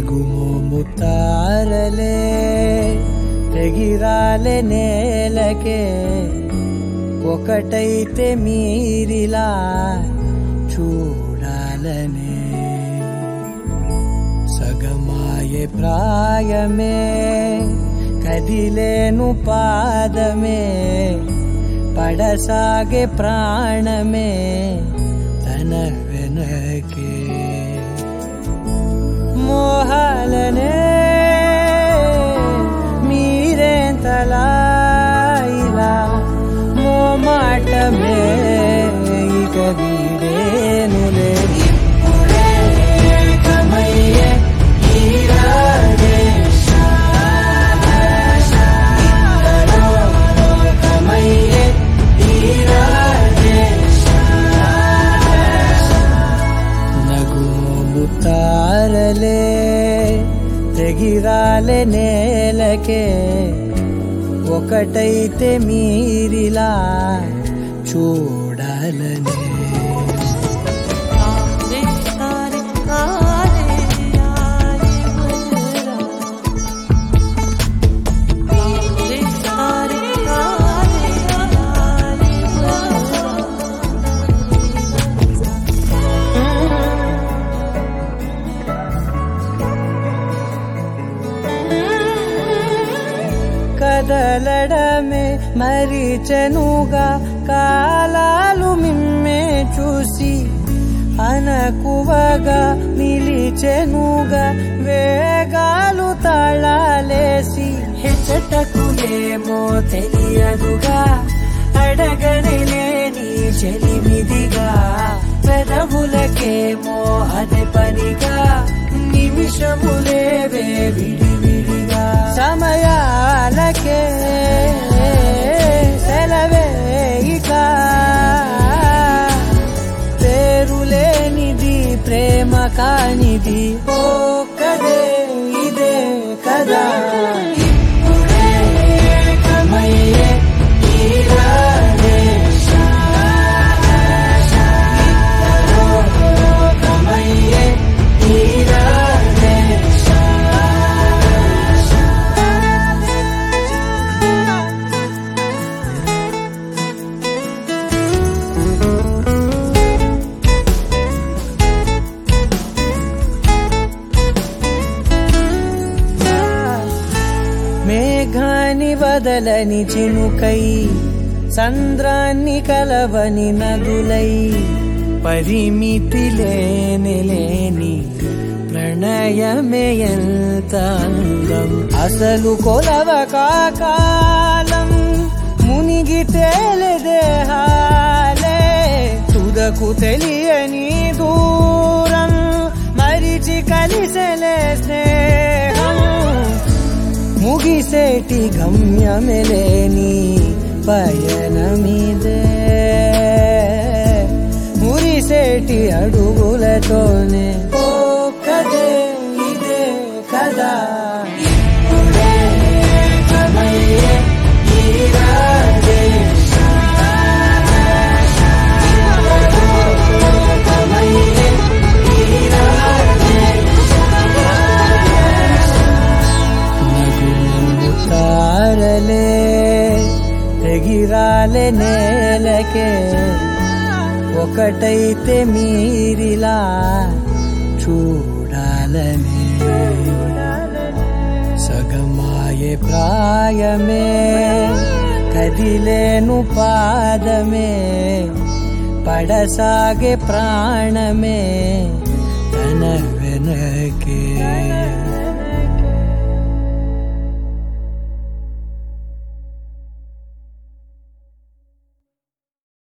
నగుమోము తారలే ఎగిరాలే నేలకే ఒకటైతే మీరిలా చూడాలనే సగమాయే ప్రాయమే కదిలేను పాదమే పడసాగే ప్రాణమే తన వెనకే మోహాలనే మీరేంతలా ఇలా మోమాటమే ఇక వీడేనులే ఇప్పుడే ఏకమయ్యే ఈ రాజేశ. ఇంతలో లోకమయ్యే ఈ రాజేశ. నగుమోము తారలే తెగిరాలే నేలకే ఒకటైతే మీరిలా చూడాలనే काले काले काले यारे बजरा काले काले काले यारे बजरा కదలడమే మరిచెనుగా కాలాలు మిమ్మే చూసి అనకువగా నిలిచెనుగా వేగాలు తాళాలేసి హెచ్చటకులేమో తెలియదుగా అడగనలేని చెలిమిదిగా పెదవులకేమో అదే పనిగా నిమిషములేవే విడివిడిగా సమయాలకే సెలవే ఇక పేరులేనిది ప్రేమ కానిది ఓ కదే ఇదే కదా ఇప్పుడే ఏకమయ్యే ఈ రాజేశ. ఇద్దరూ లోకమయ్యే ఈ రాజేశ. మేఘాన్ని వదలని చినుకై చంద్రాన్ని కలవని నదులై పరిమితి లేని లేని ప్రణయమే ఎంత అందం అసలు కొలవ కాకాలం మునిగి తేలిదేహాలే తుదకు తెలియని దూరం మరిచి కలిసెలే స్నేహం ముగిసేటి గమ్యమెలేని పయనమిదే మురిసేటి అడుగులతోనే ఓ కదే ఇదే కదా ఇప్పుడే ఏకమయ్యే ఈ రాజేశ. లోకమయ్యే ఈ రాజేశ. నగుమోము తారలే ఎగిరాలే నేలకే ఒకటైతే మీరిలా చూడాలనే సగమాయే ప్రాయమే కదిలేను పాదమే పడసాగే ప్రాణమే తన వెనకే